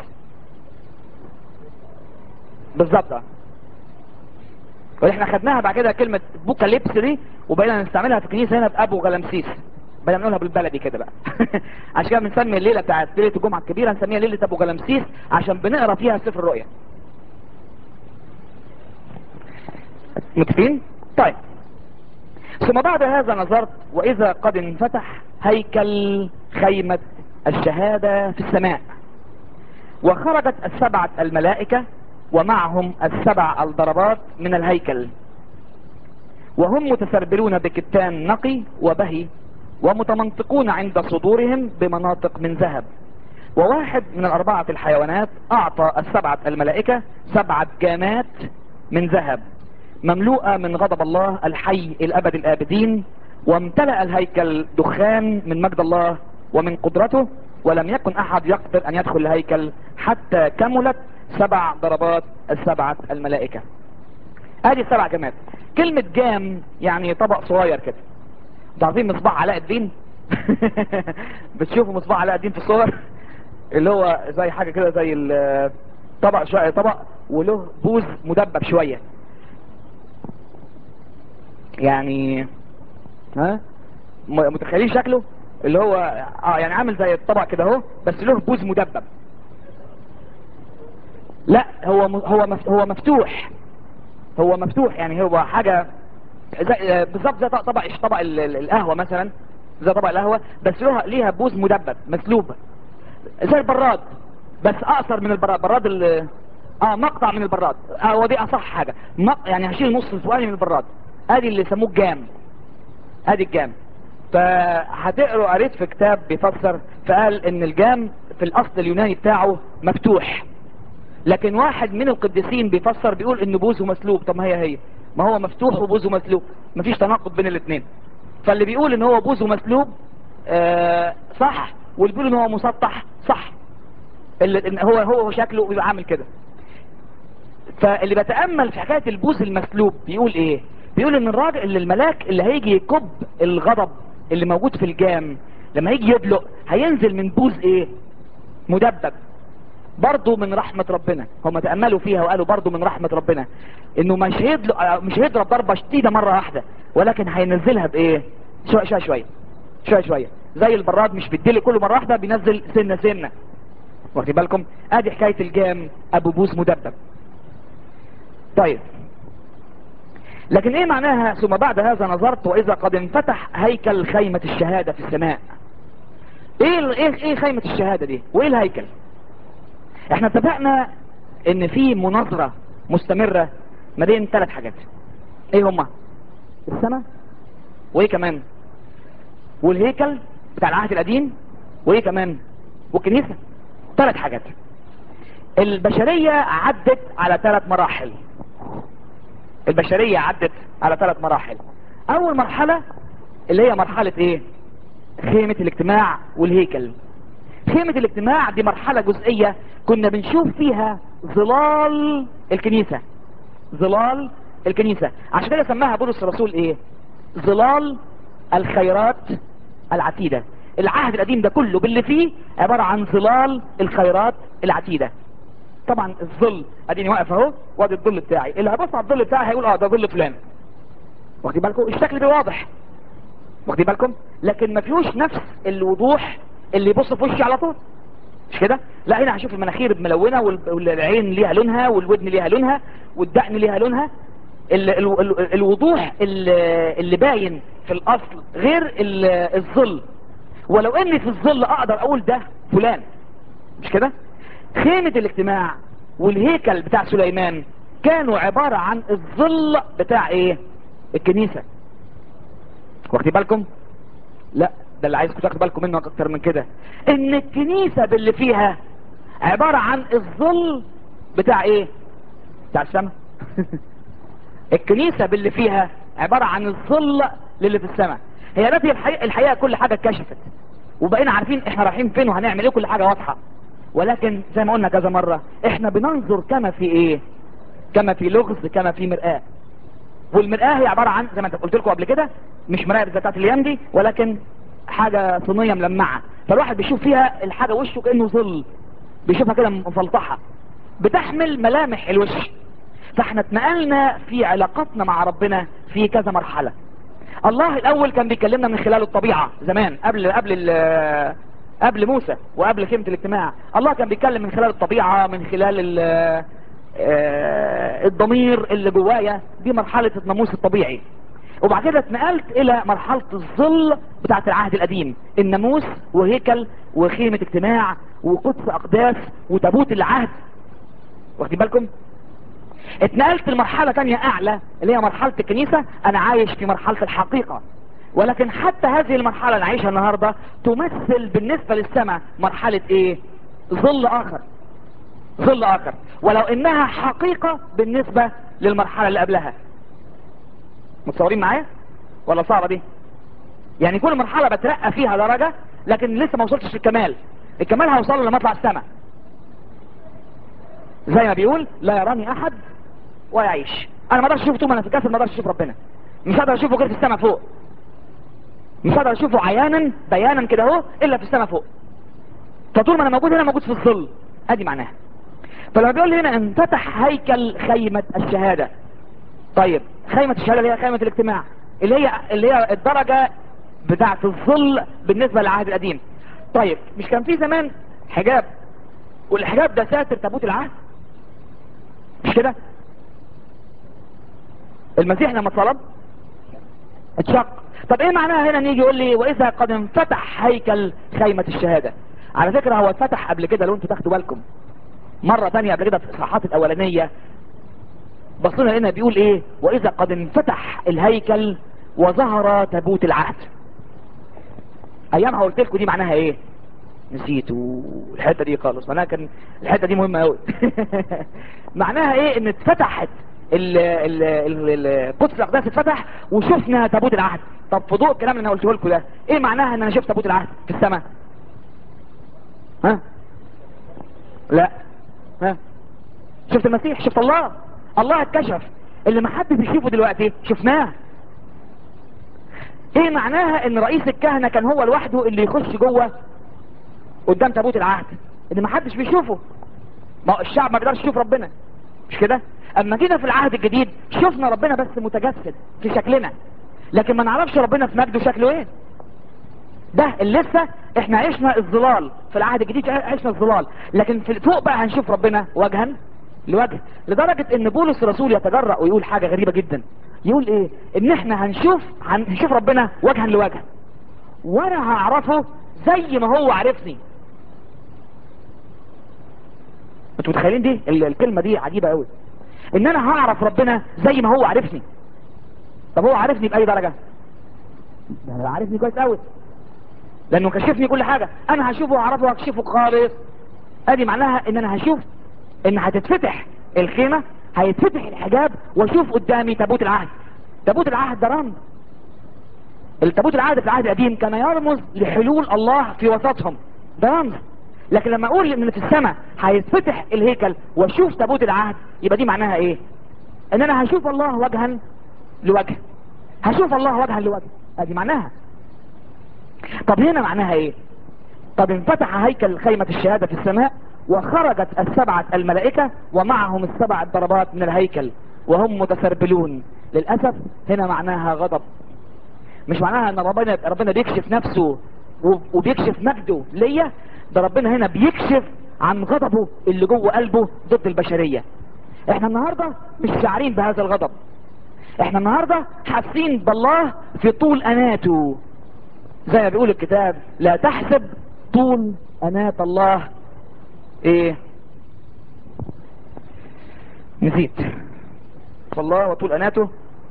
بالظبط اه واحنا خدناها بعد كده كلمة بوكاليبس دي وبقينا نستعملها في الكنيسة هنا بأبو غلامسيس بدنا نقولها بالبلدي كده بقى عشان كده بنسمي الليلة بتاعت ليلة الجمعة الكبيرة نسميها ليلة أبو غلامسيس عشان بنقرا فيها سفر الرؤيا متفقين؟ طيب ثم بعد هذا نظرت وإذا قد انفتح هيكل خيمة الشهادة في السماء وخرجت السبعة الملائكة ومعهم السبع الضربات من الهيكل وهم متسربلون بكتان نقي وبهي ومتمنطقون عند صدورهم بمناطق من ذهب وواحد من الأربعة الحيوانات أعطى السبعة الملائكة سبعة جامات من ذهب مملوءة من غضب الله الحي الأبد الآبدين وامتلأ الهيكل دخان من مجد الله ومن قدرته ولم يكن أحد يقدر أن يدخل الهيكل حتى كملت سبع ضربات السبعة الملائكة ادي سبع جامات كلمة جام يعني طبق صغير كده انتوا عارفين مصباح علاء الدين بتشوفوا مصباح علاء الدين في الصور اللي هو زي حاجة كده زي ال- طبق شوية طبق وله بوز مدبب شوية يعني ها م- متخيلين شكله اللي هو اه يعني عامل زي الطبق كده اهو بس له بوز مدبب لا هو م- هو مف- هو مفتوح هو مفتوح يعني هو حاجة زي آه، بالظبط زي طبق طبق ال- ال- القهوة مثلا زي طبق القهوة بس له ليها بوز مدبب مسلوب زي البراد بس اقصر من البراد براد ال اه مقطع من البراد اه هو دي اصح حاجة مق... يعني هشيل نص ثواني من البراد ادي اللي يسموه الجام ادي الجام فهتقروا قريت في كتاب بيفسر فقال ان الجام في الاصل اليوناني بتاعه مفتوح لكن واحد من القديسين بيفسر بيقول ان بوزه مسلوب طب ما هي هي ما هو مفتوح وبوزه مسلوب مفيش تناقض بين الاثنين فاللي بيقول ان هو بوزه مسلوب آه صح واللي بيقول ان هو مسطح صح اللي إن هو هو شكله بيبقى عامل كده فاللي بتأمل في حكاية البوز المسلوب بيقول ايه بيقول ان الراجل اللي الملاك اللي هيجي يكب الغضب اللي موجود في الجام لما يجي يدلق هينزل من بوز ايه مدبب برضه من رحمة ربنا هم تأملوا فيها وقالوا برضه من رحمة ربنا انه مش هيدلق مش هيضرب ضربة شديدة مرة واحدة ولكن هينزلها بايه شوية شوية شوية شوية شوية زي البراد مش بيديلي كله مرة واحدة بينزل سنة سنة واخدين بالكم ادي حكاية الجام ابو بوس مدبب طيب لكن ايه معناها ثم بعد هذا نظرت واذا قد انفتح هيكل خيمة الشهادة في السماء ايه ال- ايه ايه خيمة الشهادة دي وايه الهيكل احنا اتفقنا ان في مناظرة مستمرة ما بين ثلاث حاجات ايه هما السماء وايه كمان والهيكل بتاع العهد القديم وايه كمان والكنيسة ثلاث حاجات البشرية عدت على ثلاث مراحل البشرية عدت على ثلاث مراحل اول مرحلة اللي هي مرحلة ايه خيمة الاجتماع والهيكل خيمة الاجتماع دي مرحلة جزئية كنا بنشوف فيها ظلال الكنيسة ظلال الكنيسة عشان كده سماها بولس الرسول ايه ظلال الخيرات العتيدة العهد القديم ده كله باللي فيه عبارة عن ظلال الخيرات العتيدة طبعا الظل اديني واقف اهو وادي الظل بتاعي اللي هيبص على الظل بتاعي هيقول اه ده ظل فلان واخدين بالكم الشكل ده واضح واخدين بالكم لكن ما فيهوش نفس الوضوح اللي يبص في وشي على طول مش كده لا هنا هشوف المناخير ملونة وال- والعين ليها لونها والودن ليها لونها والدقن ليها لونها ال ال ال الوضوح ال- اللي باين في الاصل غير ال- الظل ولو اني في الظل اقدر اقول ده فلان مش كده خيمة الاجتماع والهيكل بتاع سليمان كانوا عبارة عن الظل بتاع ايه الكنيسة واخدين بالكم لا ده اللي عايزكم تاخدوا بالكم منه اكتر من كده ان الكنيسة باللي فيها عبارة عن الظل بتاع ايه بتاع السماء الكنيسة باللي فيها عبارة عن الظل للي في السماء هي دلوقتي الحقيقة, الحقيقة كل حاجة اتكشفت وبقينا عارفين احنا رايحين فين وهنعمل ايه كل حاجة واضحة ولكن زي ما قلنا كذا مرة احنا بننظر كما في ايه كما في لغز كما في مرآة والمرآة هي عبارة عن زي ما انت قلت لكم قبل كده مش مرآة بتاعت الايام دي ولكن حاجة صينية ملمعة فالواحد بيشوف فيها الحاجة وشه كأنه ظل بيشوفها كده مفلطحة بتحمل ملامح الوش فاحنا اتنقلنا في علاقتنا مع ربنا في كذا مرحلة الله الاول كان بيكلمنا من خلال الطبيعة زمان قبل قبل ال- قبل موسى وقبل خيمة الاجتماع الله كان بيتكلم من خلال الطبيعة من خلال ال- آه، الضمير اللي جوايا دي مرحلة الناموس الطبيعي وبعد كده اتنقلت الى مرحلة الظل بتاعت العهد القديم الناموس وهيكل وخيمة اجتماع وقدس اقداس وتابوت العهد واخدين بالكم اتنقلت لمرحلة تانية اعلى اللي هي مرحلة الكنيسة انا عايش في مرحلة الحقيقة ولكن حتى هذه المرحلة اللي عايشها النهاردة تمثل بالنسبة للسماء مرحلة ايه ظل اخر ظل اخر ولو انها حقيقة بالنسبة للمرحلة اللي قبلها متصورين معايا ولا صعبة دي يعني كل مرحلة بترقى فيها درجة لكن لسه ما وصلتش للكمال الكمال هيوصل لما اطلع السماء زي ما بيقول لا يراني احد ويعيش انا ما اقدرش اشوفه طول ما انا في الجسد ما اقدرش اشوف ربنا مش هقدر اشوفه غير في السماء فوق مش هقدر اشوفه عيانا بيانا كده اهو الا في السماء فوق فطول ما انا موجود هنا موجود في الظل ادي معناها فلما بيقول لي هنا انفتح هيكل خيمة الشهادة طيب خيمة الشهادة اللي هي خيمة الاجتماع اللي هي اللي هي الدرجة بتاعة الظل بالنسبة للعهد القديم طيب مش كان في زمان حجاب والحجاب ده ساتر تابوت العهد مش كده المسيح لما اتصلب اتشق طب ايه معناها هنا نيجي يقول لي واذا قد انفتح هيكل خيمة الشهادة على فكرة هو اتفتح قبل كده لو انتوا تاخدوا بالكم مرة تانية قبل كده في الاصحاحات الاولانية بصينا هنا بيقول ايه واذا قد انفتح الهيكل وظهر تابوت العهد ايامها قلت لكم دي معناها ايه نسيتوا الحته دي خالص معناها كان الحته دي مهمه قوي معناها ايه ان اتفتحت ال ال ال القدس الاقداس اتفتح وشفنا تابوت العهد طب في ضوء الكلام اللي انا قلته لكم ده ايه معناها ان انا شفت تابوت العهد في السماء ها لا ها شفت المسيح شفت الله الله اتكشف اللي ما حد بيشوفه دلوقتي شفناه ايه معناها ان رئيس الكهنة كان هو لوحده اللي يخش جوه قدام تابوت العهد اللي ما حدش بيشوفه ما هو الشعب ما بيقدرش يشوف ربنا مش كده اما جينا في العهد الجديد شفنا ربنا بس متجسد في شكلنا لكن ما نعرفش ربنا في مجده شكله ايه ده اللي لسه احنا عشنا الظلال في العهد الجديد عشنا الظلال لكن في فوق بقى هنشوف ربنا وجها لوجه لدرجة ان بولس الرسول يتجرأ ويقول حاجة غريبة جدا يقول ايه ان احنا هنشوف هنشوف ربنا وجها لوجه وانا هعرفه زي ما هو عرفني انتوا متخيلين دي ال- الكلمة دي عجيبة قوي ان انا هعرف ربنا زي ما هو عرفني طب هو عرفني باي درجة ده عارفني كويس قوي لانه كشفني كل حاجة انا هشوفه واعرفه واكشفه خالص ادي معناها ان انا هشوف ان هتتفتح الخيمة هيتفتح الحجاب واشوف قدامي تابوت العهد تابوت العهد ده رمز التابوت العهد في العهد القديم كان يرمز لحلول الله في وسطهم ده رمز لكن لما اقول ان في السماء هيتفتح الهيكل واشوف تابوت العهد يبقى دي معناها ايه ان انا هشوف الله وجها لوجه هشوف الله وجها لوجه ادي معناها طب هنا معناها ايه طب انفتح هيكل خيمة الشهادة في السماء وخرجت السبعة الملائكة ومعهم السبع ضربات من الهيكل وهم متسربلون للأسف هنا معناها غضب مش معناها ان ربنا ربنا بيكشف نفسه وبيكشف مجده ليا ده ربنا هنا بيكشف عن غضبه اللي جوه قلبه ضد البشرية احنا النهاردة مش شاعرين بهذا الغضب احنا النهاردة حاسين بالله في طول اناته زي ما بيقول الكتاب لا تحسب طول انات الله ايه نسيت فالله وطول اناته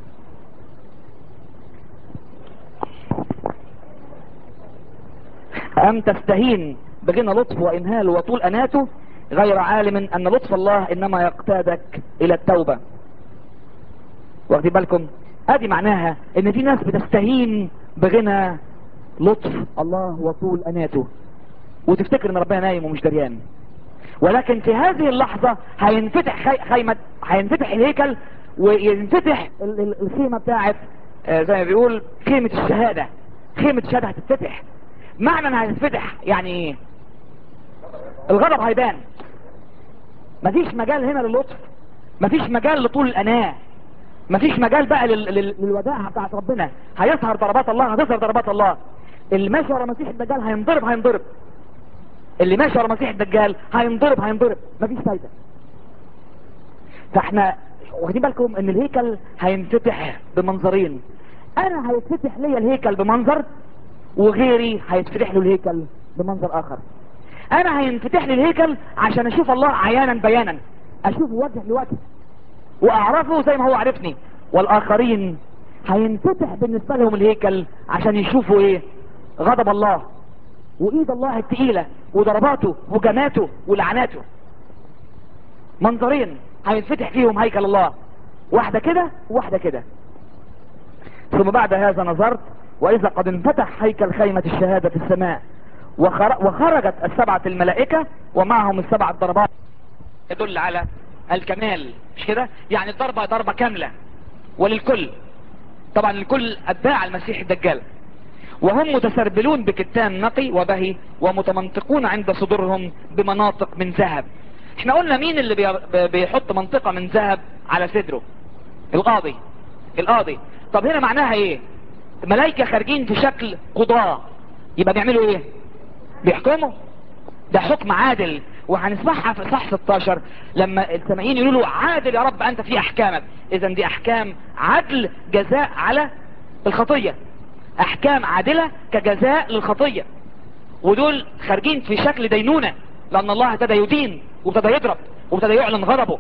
ام تستهين بغنى لطف وامهال وطول اناته غير عالم ان لطف الله انما يقتادك الى التوبة واخدين بالكم ادي معناها ان في ناس بتستهين بغنى لطف الله وطول اناته وتفتكر ان ربنا نايم ومش دريان ولكن في هذه اللحظة هينفتح خي... خيمة هينفتح الهيكل وينفتح ال- ال- الخيمة بتاعت آه، زي ما بيقول خيمة الشهادة خيمة الشهادة هتتفتح معنى انها هتتفتح يعني ايه الغضب هيبان مفيش مجال هنا للطف مفيش مجال لطول الاناه مفيش مجال بقى لل... لل... للوداعة بتاعت ربنا هيظهر ضربات الله هتظهر ضربات الله اللي ماشي ورا مسيح الدجال هينضرب هينضرب اللي ماشي ورا مسيح الدجال هينضرب هينضرب مفيش فايدة فاحنا واخدين بالكم ان الهيكل هينفتح بمنظرين انا هيتفتح ليا الهيكل بمنظر وغيري هيتفتح له الهيكل بمنظر اخر انا هينفتح لي الهيكل عشان اشوف الله عيانا بيانا اشوف وجه لوجه واعرفه زي ما هو عرفني والاخرين هينفتح بالنسبة لهم الهيكل عشان يشوفوا ايه غضب الله وايد الله التقيلة وضرباته وجماته ولعناته منظرين هينفتح فيهم هيكل الله واحدة كده وواحدة كده ثم بعد هذا نظرت واذا قد انفتح هيكل خيمة الشهادة في السماء وخر- وخرجت السبعة الملائكة ومعهم السبع ضربات يدل على الكمال مش كده يعني الضربة ضربة كاملة وللكل طبعا الكل اتباع المسيح الدجال وهم متسربلون بكتان نقي وبهي ومتمنطقون عند صدورهم بمناطق من ذهب احنا قلنا مين اللي بي- بيحط منطقة من ذهب على صدره القاضي القاضي طب هنا معناها ايه ملائكة خارجين في شكل قضاة يبقى بيعملوا ايه بيحكموا ده حكم عادل وهنسمعها في صح 16 لما السامعين يقولوا له عادل يا رب انت في احكامك اذا دي احكام عدل جزاء على الخطية احكام عادلة كجزاء للخطية ودول خارجين في شكل دينونة لان الله ابتدى يدين وابتدى يضرب وابتدى يعلن غضبه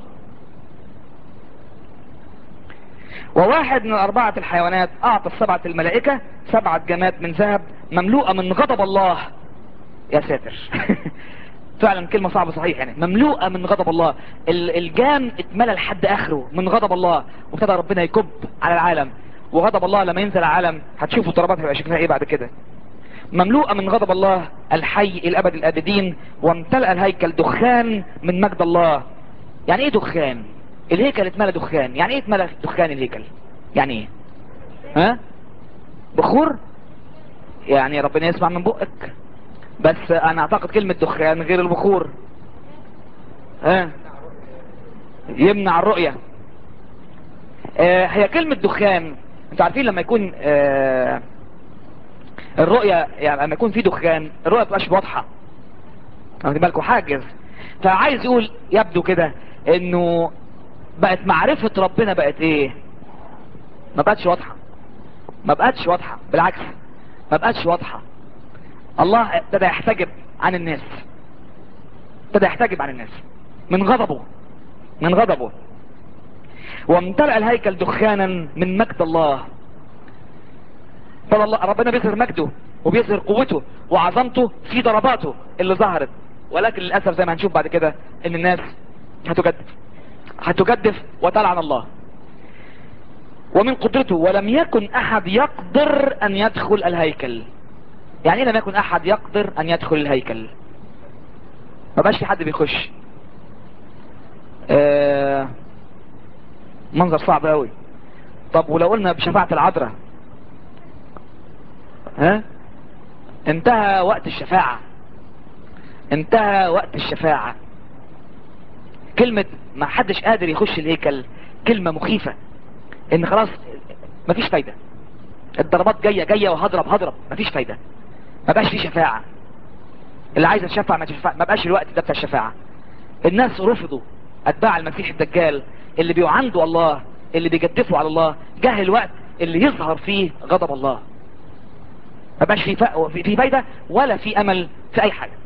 وواحد من أربعة الحيوانات أعطى السبعة الملائكة سبعة جماد من ذهب مملوءة من غضب الله يا ساتر فعلا كلمة صعبة صحيح يعني مملوءة من غضب الله ال- الجام اتملى لحد آخره من غضب الله وابتدى ربنا يكب على العالم وغضب الله لما ينزل العالم هتشوفوا الضربات هيبقى شكلها ايه بعد كده مملوءة من غضب الله الحي الأبد الآبدين وامتلأ الهيكل دخان من مجد الله يعني ايه دخان الهيكل اتملى دخان يعني ايه اتملى دخان الهيكل يعني ايه ها بخور يعني ربنا يسمع من بقك بس انا اعتقد كلمة دخان غير البخور ها يمنع الرؤية آه هي كلمة دخان انتوا عارفين لما يكون آه الرؤية يعني لما يكون في دخان الرؤية متبقاش واضحة واخدين بالكم حاجز فعايز يقول يبدو كده انه بقت معرفة ربنا بقت ايه ما بقتش واضحة ما بقتش واضحة بالعكس ما بقتش واضحة الله ابتدى يحتجب عن الناس ابتدى يحتجب عن الناس من غضبه من غضبه وامتلأ الهيكل دخانا من مجد الله فالله ربنا بيظهر مجده وبيظهر قوته وعظمته في ضرباته اللي ظهرت ولكن للأسف زي ما هنشوف بعد كده ان الناس هتجدف هتجدف وتلعن الله ومن قدرته ولم يكن احد يقدر ان يدخل الهيكل يعني ايه لم يكن احد يقدر ان يدخل الهيكل ما بقاش في حد بيخش آه منظر صعب قوي طب ولو قلنا بشفاعة العذراء ها انتهى وقت الشفاعة انتهى وقت الشفاعة كلمة ما حدش قادر يخش الهيكل كلمة مخيفة ان خلاص مفيش فايدة الضربات جاية جاية وهضرب هضرب مفيش فايدة ما بقاش في شفاعة اللي عايز يشفع ما تشفع ما بقاش الوقت ده بتاع الشفاعة الناس رفضوا اتباع المسيح الدجال اللي بيعاندوا الله اللي بيجدفوا على الله جه الوقت اللي يظهر فيه غضب الله ما بقاش في فا- في في فايدة ولا في امل في اي حاجة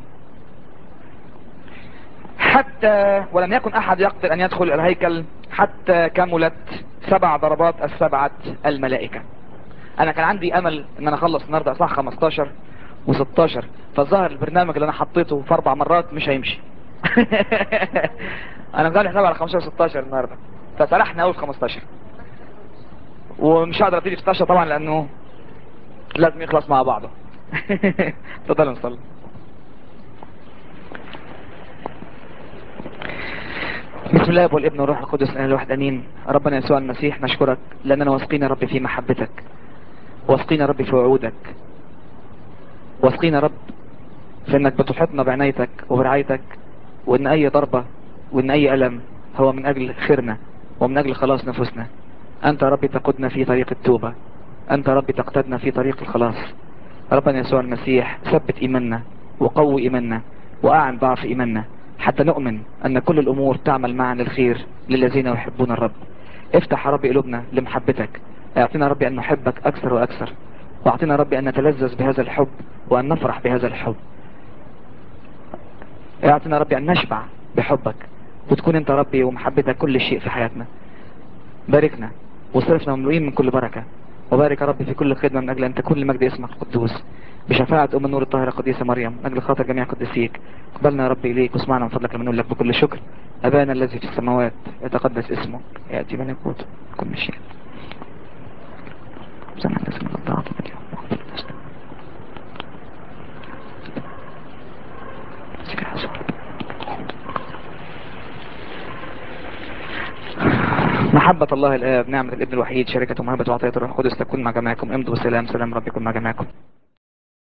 حتى ولم يكن احد يقدر ان يدخل الهيكل حتى كملت سبع ضربات السبعة الملائكة انا كان عندي امل ان انا اخلص النهاردة صح 15 و16 فالظاهر البرنامج اللي انا حطيته في اربع مرات مش هيمشي انا مزعل حساب على 15 و16 النهاردة فسرحنا اول في 15 ومش هقدر ابتدي في 16 طبعا لانه لازم يخلص مع بعضه تفضلوا نصلي بسم الله والابن والروح القدس الاله الواحد امين ربنا يسوع المسيح نشكرك لاننا واثقين يا رب في محبتك واثقين يا رب في وعودك واثقين يا رب في انك بتحيطنا بعنايتك وبرعايتك وان اي ضربة وان اي الم هو من اجل خيرنا ومن اجل خلاص نفوسنا انت يا رب تقودنا في طريق التوبة انت يا رب تقتدنا في طريق الخلاص ربنا يسوع المسيح ثبت ايماننا وقوي ايماننا واعن ضعف ايماننا حتى نؤمن ان كل الامور تعمل معا للخير للذين يحبون الرب افتح يا رب قلوبنا لمحبتك اعطينا يا رب ان نحبك اكثر واكثر واعطينا يا رب ان نتلذذ بهذا الحب وان نفرح بهذا الحب اعطينا يا رب ان نشبع بحبك وتكون انت ربي ومحبتك كل شيء في حياتنا باركنا وصرفنا مملوئين من كل بركة وبارك يا رب في كل خدمة من أجل أن تكون لمجد اسمك القدوس بشفاعة أم النور الطاهرة القديسة مريم من أجل خاطر جميع قدسيك قبلنا يا رب إليك واسمعنا من فضلك لما نقول لك بكل شكر أبانا الذي في السماوات يتقدس اسمك يأتي ملكوت كل شيء سمعنا اسم الله اليوم محبة الله الآب نعمة الابن الوحيد شركة ومهبة وعطية الروح القدس تكون مع جميعكم امضوا بسلام سلام رب يكون مع جميعكم